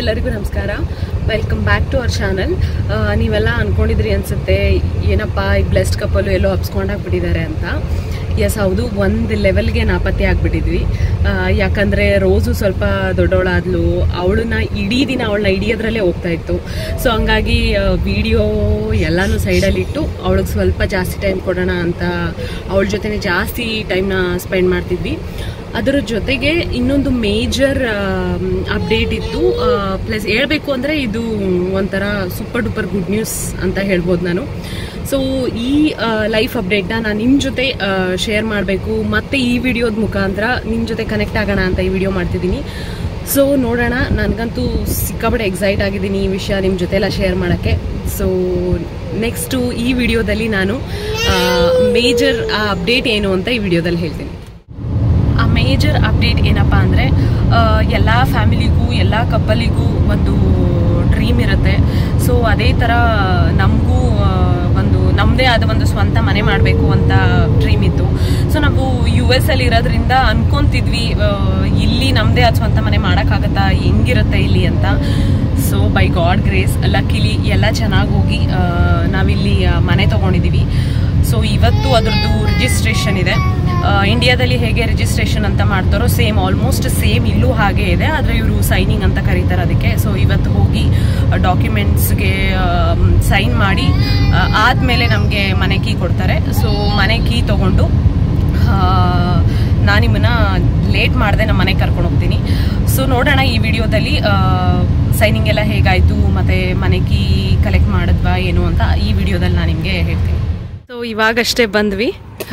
ಎಲ್ಲರಿಗೂ ನಮಸ್ಕಾರ welcome back to our channel ನೀವೆಲ್ಲ ಅನ್ಕೊಂಡಿದ್ರಿ ಅನ್ಸುತ್ತೆ ಏನಪ್ಪ ಈ ಬ್ಲೆಸ್ಡ್ ಕಪ್ಪಲು ಎಲ್ಲೋ ಹಬ್ಸ್ಕೊಂಡಾಗ್ಬಿಟ್ಟಿದ್ದಾರೆ ಅಂತ ಎಸ್ ಹೌದು ಒಂದು ಲೆವೆಲ್ಗೆ ನಾಪತ್ತೆ ಆಗಿಬಿಟ್ಟಿದ್ವಿ ಯಾಕಂದರೆ ರೋಸು ಸ್ವಲ್ಪ ದೊಡ್ಡವಳಾದ್ಲು ಅವಳನ್ನ ಇಡೀ ದಿನ ಅವಳನ್ನ ಹಿಡಿಯೋದ್ರಲ್ಲೇ ಹೋಗ್ತಾ ಇತ್ತು ಸೊ ಹಂಗಾಗಿ ವಿಡಿಯೋ ಎಲ್ಲನೂ ಸೈಡಲ್ಲಿಟ್ಟು ಅವಳಿಗೆ ಸ್ವಲ್ಪ ಜಾಸ್ತಿ ಟೈಮ್ ಕೊಡೋಣ ಅಂತ ಅವಳ ಜೊತೆನೇ ಜಾಸ್ತಿ ಟೈಮ್ನ ಸ್ಪೆಂಡ್ ಮಾಡ್ತಿದ್ವಿ ಅದರ ಜೊತೆಗೆ ಇನ್ನೊಂದು ಮೇಜರ್ ಅಪ್ಡೇಟ್ ಇತ್ತು ಪ್ಲಸ್ ಹೇಳಬೇಕು ಅಂದರೆ ಇದು ಒಂಥರ ಸೂಪರ್ ಡೂಪರ್ ಗುಡ್ ನ್ಯೂಸ್ ಅಂತ ಹೇಳ್ಬೋದು ನಾನು ಸೊ ಈ ಲೈಫ್ ಅಪ್ಡೇಟ್ನ ನಾನು ನಿಮ್ಮ ಜೊತೆ ಶೇರ್ ಮಾಡಬೇಕು ಮತ್ತು ಈ ವಿಡಿಯೋದ ಮುಖಾಂತರ ನಿಮ್ಮ ಜೊತೆ ಕನೆಕ್ಟ್ ಆಗೋಣ ಅಂತ ಈ ವಿಡಿಯೋ ಮಾಡ್ತಿದ್ದೀನಿ ಸೊ ನೋಡೋಣ ನನಗಂತೂ ಸಿಕ್ಕಾಪಟ್ಟೆ ಎಕ್ಸೈಟ್ ಆಗಿದ್ದೀನಿ ಈ ವಿಷಯ ನಿಮ್ಮ ಜೊತೆ ಎಲ್ಲ ಶೇರ್ ಮಾಡೋಕ್ಕೆ ಸೊ ನೆಕ್ಸ್ಟು ಈ ವಿಡಿಯೋದಲ್ಲಿ ನಾನು ಮೇಜರ್ ಅಪ್ಡೇಟ್ ಏನು ಅಂತ ಈ ವಿಡಿಯೋದಲ್ಲಿ ಹೇಳ್ತೀನಿ ಆ ಮೇಜರ್ ಅಪ್ಡೇಟ್ ಏನಪ್ಪ ಅಂದರೆ ಎಲ್ಲ ಫ್ಯಾಮಿಲಿಗೂ ಎಲ್ಲ ಕಪ್ಪಲಿಗೂ ಒಂದು ಡ್ರೀಮ್ ಇರುತ್ತೆ ಸೊ ಅದೇ ಥರ ನಮಗೂ ಒಂದು ನಮ್ಮದೇ ಆದ ಒಂದು ಸ್ವಂತ ಮನೆ ಮಾಡಬೇಕು ಅಂತ ಡ್ರೀಮ್ ಇತ್ತು ಸೊ ನಾವು ಯು ಎಸ್ ಅಲ್ಲಿ ಇರೋದ್ರಿಂದ ಅನ್ಕೊಂತಿದ್ವಿ ಇಲ್ಲಿ ನಮ್ಮದೇ ಆದ ಸ್ವಂತ ಮನೆ ಮಾಡೋಕ್ಕಾಗತ್ತಾ ಹೆಂಗಿರುತ್ತೆ ಇಲ್ಲಿ ಅಂತ so by God grace luckily ಎಲ್ಲ ಚೆನ್ನಾಗಿ ಹೋಗಿ ನಾವಿಲ್ಲಿ ಮನೆ ತೊಗೊಂಡಿದ್ದೀವಿ ಸೊ ಇವತ್ತು ಅದರದ್ದು ರಿಜಿಸ್ಟ್ರೇಷನ್ ಇದೆ ಇಂಡಿಯಾದಲ್ಲಿ ಹೇಗೆ ರಿಜಿಸ್ಟ್ರೇಷನ್ ಅಂತ ಮಾಡ್ತಾರೋ ಸೇಮ್ ಆಲ್ಮೋಸ್ಟ್ ಸೇಮ್ ಇಲ್ಲೂ ಹಾಗೆ ಇದೆ ಆದರೆ ಇವರು ಸೈನಿಂಗ್ ಅಂತ ಕರೀತಾರೆ ಅದಕ್ಕೆ ಸೊ ಇವತ್ತು ಹೋಗಿ ಡಾಕ್ಯುಮೆಂಟ್ಸ್ಗೆ ಸೈನ್ ಮಾಡಿ ಆದಮೇಲೆ ನಮಗೆ ಮನೆ ಕೀ ಕೊಡ್ತಾರೆ ಸೊ ಮನೆ ಕೀ ತೊಗೊಂಡು ನಾನು ನಿಮ್ಮನ್ನ ಲೇಟ್ ಮಾಡಿದೆ ನಮ್ಮ ಮನೆಗೆ ಕರ್ಕೊಂಡು ಹೋಗ್ತೀನಿ ಸೊ ನೋಡೋಣ ಈ ವಿಡಿಯೋದಲ್ಲಿ ಸೈನಿಂಗ್ ಎಲ್ಲ ಹೇಗಾಯಿತು ಮತ್ತು ಮನೆ ಕೀ ಕಲೆಕ್ಟ್ ಮಾಡಿದ್ವಾ ಏನು ಅಂತ ಈ ವಿಡಿಯೋದಲ್ಲಿ ನಾನು ನಿಮಗೆ ಹೇಳ್ತೀನಿ ಸೊ ಇವಾಗಷ್ಟೇ ಬಂದ್ವಿ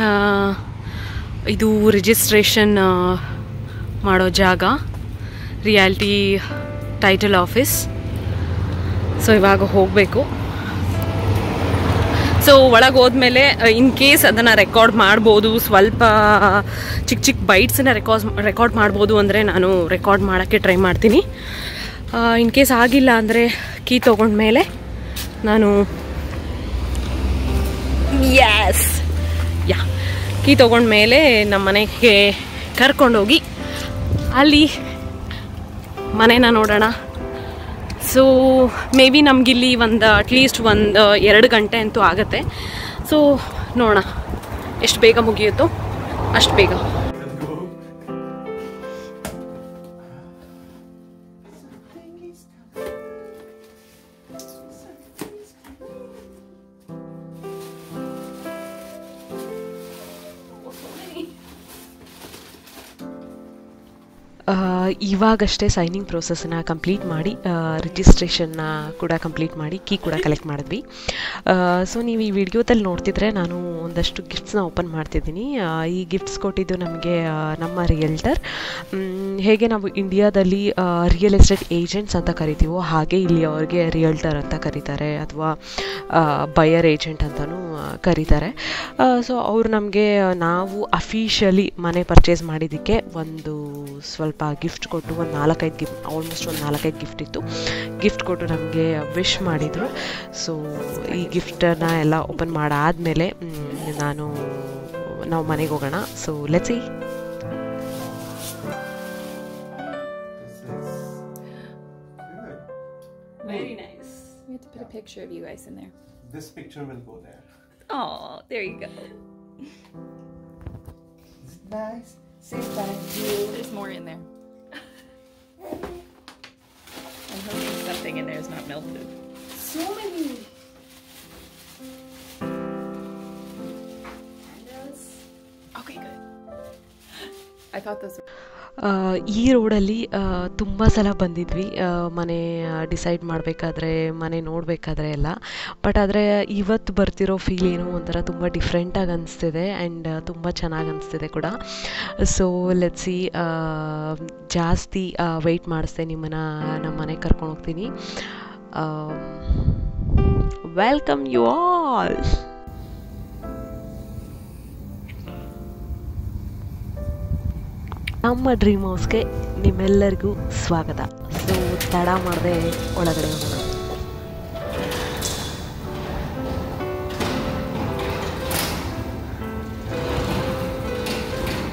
ಇದು ರಿಜಿಸ್ಟ್ರೇಷನ್ ಮಾಡೋ ಜಾಗ ರಿಯಾಲಿಟಿ ಟೈಟಲ್ ಆಫೀಸ್ ಸೊ ಇವಾಗ ಹೋಗಬೇಕು ಸೊ ಒಳಗೆ ಹೋದ್ಮೇಲೆ ಇನ್ ಕೇಸ್ ಅದನ್ನು ರೆಕಾರ್ಡ್ ಮಾಡ್ಬೋದು ಸ್ವಲ್ಪ ಚಿಕ್ಕ ಚಿಕ್ಕ ಬೈಟ್ಸನ್ನ ರೆಕಾರ್ಡ್ ರೆಕಾರ್ಡ್ ಮಾಡ್ಬೋದು ಅಂದರೆ ನಾನು ರೆಕಾರ್ಡ್ ಮಾಡೋಕ್ಕೆ ಟ್ರೈ ಮಾಡ್ತೀನಿ ಇನ್ ಕೇಸ್ ಆಗಿಲ್ಲ ಅಂದರೆ ಕೀ ತೊಗೊಂಡ್ಮೇಲೆ ನಾನು ಯಸ್ ಯಾ ಕೀ ತೊಗೊಂಡ್ಮೇಲೆ ನಮ್ಮ ಮನೆಗೆ ಕರ್ಕೊಂಡೋಗಿ ಅಲ್ಲಿ ಮನೇನ ನೋಡೋಣ ಸೊ ಮೇ ಬಿ ನಮಗಿಲ್ಲಿ ಒಂದು ಅಟ್ಲೀಸ್ಟ್ ಒಂದು ಎರಡು ಗಂಟೆ ಅಂತೂ ಆಗುತ್ತೆ ಸೊ ನೋಡೋಣ ಎಷ್ಟು ಬೇಗ ಮುಗಿಯುತ್ತೋ ಅಷ್ಟು ಬೇಗ ಇವಾಗಷ್ಟೇ ಸೈನಿಂಗ್ ಪ್ರೋಸೆಸ್ನ ಕಂಪ್ಲೀಟ್ ಮಾಡಿ ರಿಜಿಸ್ಟ್ರೇಷನ್ನ ಕೂಡ ಕಂಪ್ಲೀಟ್ ಮಾಡಿ ಕೀ ಕೂಡ ಕಲೆಕ್ಟ್ ಮಾಡಿದ್ವಿ ಸೊ ನೀವು ಈ ವಿಡಿಯೋದಲ್ಲಿ ನೋಡ್ತಿದ್ರೆ ನಾನು ಒಂದಷ್ಟು ಗಿಫ್ಟ್ಸ್ನ ಓಪನ್ ಮಾಡ್ತಿದ್ದೀನಿ ಈ ಗಿಫ್ಟ್ಸ್ ಕೊಟ್ಟಿದ್ದು ನಮಗೆ ನಮ್ಮ ರಿಯಲ್ಟರ್ ಹೇಗೆ ನಾವು ಇಂಡಿಯಾದಲ್ಲಿ ರಿಯಲ್ ಎಸ್ಟೇಟ್ ಏಜೆಂಟ್ಸ್ ಅಂತ ಕರಿತೀವೋ ಹಾಗೆ ಇಲ್ಲಿ ಅವ್ರಿಗೆ ರಿಯಲ್ಟರ್ ಅಂತ ಕರೀತಾರೆ ಅಥವಾ ಬಯರ್ ಏಜೆಂಟ್ ಅಂತಲೂ ಕರೀತಾರೆ ಸೊ ಅವರು ನಮಗೆ ನಾವು ಅಫಿಷಿಯಲಿ ಮನೆ ಪರ್ಚೇಸ್ ಮಾಡಿದ್ದಕ್ಕೆ ಒಂದು ಸ್ವಲ್ಪ ಗಿಫ್ಟ್ ಕೊಟ್ಟು ಒಂದು ನಾಲ್ಕೈದು ಗಿಫ್ಟ್ ಆಲ್ಮೋಸ್ಟ್ ಒಂದು ನಾಲ್ಕೈದು ಗಿಫ್ಟ್ ಇತ್ತು ಗಿಫ್ಟ್ ಕೊಟ್ಟು ನಮಗೆ ವಿಶ್ ಮಾಡಿದರು ಸೊ ಈ ಗಿಫ್ಟನ್ನ ಎಲ್ಲ ಓಪನ್ ಮಾಡಾದಮೇಲೆ ನಾನು ನಾವು ಮನೆಗೆ ಹೋಗೋಣ so let's see Very nice. We have to put a picture of you guys in there. This picture will go there. Oh, there you go. Is it nice? Say thank you. There's more in there. I'm hoping something in there is not melted. So many. Okay, good. I thought those were. ಈ ರೋಡಲ್ಲಿ ತುಂಬ ಸಲ ಬಂದಿದ್ವಿ ಮನೆ decide ಮಾಡಬೇಕಾದ್ರೆ ಮನೆ ನೋಡಬೇಕಾದ್ರೆ ಎಲ್ಲ ಬಟ್ ಆದರೆ ಇವತ್ತು ಬರ್ತಿರೋ ಫೀಲ್ ಏನೋ ಒಂಥರ ತುಂಬ ಡಿಫ್ರೆಂಟಾಗಿ ಅನಿಸ್ತಿದೆ ಆ್ಯಂಡ್ ತುಂಬ ಚೆನ್ನಾಗಿ ಅನಿಸ್ತಿದೆ ಕೂಡ ಸೊ ಲೆಟ್ಸಿ ಜಾಸ್ತಿ ವೆಯ್ಟ್ ಮಾಡಿಸ್ದೆ ನಿಮ್ಮನ್ನು ನಮ್ಮ ಮನೆಗೆ ಕರ್ಕೊಂಡು ಹೋಗ್ತೀನಿ ವೆಲ್ಕಮ್ ಯು ಆಲ್ ನಮ್ಮ ಡ್ರೀಮ್ ಹೌಸ್ಗೆ ನಿಮ್ಮೆಲ್ಲರಿಗೂ ಸ್ವಾಗತ ಸೊ ತಡ ಮಾಡದೆ ಒಳಗಡೆ ಹೋಗೋಣ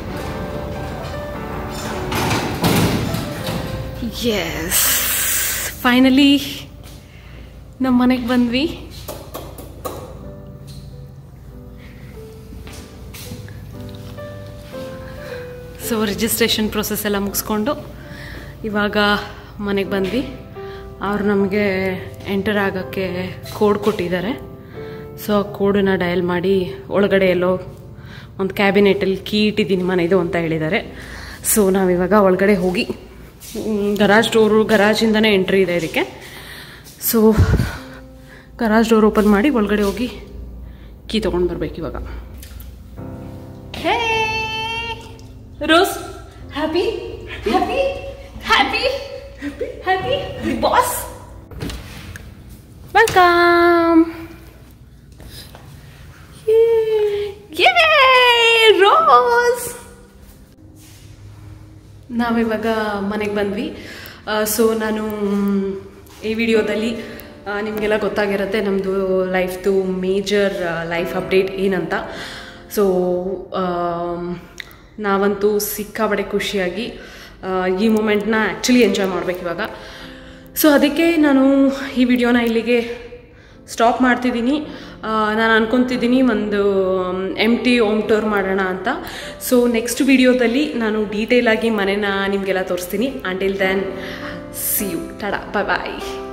ಎಸ್ ಫೈನಲಿ ನಮ್ಮ ಮನೆಗೆ ಬಂದ್ವಿ ಸೊ ರಿಜಿಸ್ಟ್ರೇಷನ್ ಪ್ರೊಸೆಸ್ ಎಲ್ಲ ಮುಗಿಸ್ಕೊಂಡು ಇವಾಗ ಮನೆಗೆ ಬಂದ್ವಿ ಅವ್ರು ನಮಗೆ ಎಂಟರ್ ಆಗೋಕ್ಕೆ ಕೋಡ್ ಕೊಟ್ಟಿದ್ದಾರೆ ಸೊ ಆ ಕೋಡನ್ನ ಡಯಲ್ ಮಾಡಿ ಒಳಗಡೆ ಎಲ್ಲೋ ಒಂದು ಕ್ಯಾಬಿನೆಟಲ್ಲಿ ಕೀ ಇಟ್ಟಿದ್ದೀನಿ ಮನೆದು ಅಂತ ಹೇಳಿದ್ದಾರೆ ಸೊ ನಾವಿವಾಗ ಒಳಗಡೆ ಹೋಗಿ ಗರಾಜ್ ಡೋರು ಗರಾಜಿಂದನೇ ಎಂಟ್ರಿ ಇದೆ ಇದಕ್ಕೆ ಸೊ ಗರಾಜ್ ಡೋರ್ ಓಪನ್ ಮಾಡಿ ಒಳಗಡೆ ಹೋಗಿ ಕೀ ತೊಗೊಂಡು ಬರ್ಬೇಕು ಇವಾಗ Rose happy happy happy happy boss welcome Rose ನಾವಿವಾಗ ಮನೆಗೆ ಬಂದ್ವಿ ಸೊ ನಾನು ಮ್, ಈ ವಿಡಿಯೋದಲ್ಲಿ ಆ, ನಿಮಗೆಲ್ಲ ಗೊತ್ತಾಗಿರುತ್ತೆ ನಮ್ಮದು ಲೈಫ್ದು ಮೇಜರ್ ಲೈಫ್ ಅಪ್ಡೇಟ್ ಏನಂತ ಸೊ ನಾವಂತೂ ಸಿಕ್ಕಾಬಡೆ ಖುಷಿಯಾಗಿ ಆ, ಈ ಮೂಮೆಂಟ್ನ ಆ್ಯಕ್ಚುಲಿ ಎಂಜಾಯ್ ಮಾಡ್ಬೇಕು ಇವಾಗ ಸೊ ಅದಕ್ಕೆ ನಾನು ಈ ವಿಡಿಯೋನ ಇಲ್ಲಿಗೆ ಸ್ಟಾಪ್ ಮಾಡ್ತಿದ್ದೀನಿ ಆ, ನಾನು ಅನ್ಕೊತಿದ್ದೀನಿ ಒಂದು ಎಮ್ ಟಿ ಓಮ್ ಟೂರ್ ಮಾಡೋಣ ಅಂತ ಸೊ ನೆಕ್ಸ್ಟ್ ವಿಡಿಯೋದಲ್ಲಿ ನಾನು ಡೀಟೇಲಾಗಿ ಮನೆನ ನಿಮಗೆಲ್ಲ ತೋರಿಸ್ತೀನಿ until then see you tada bye bye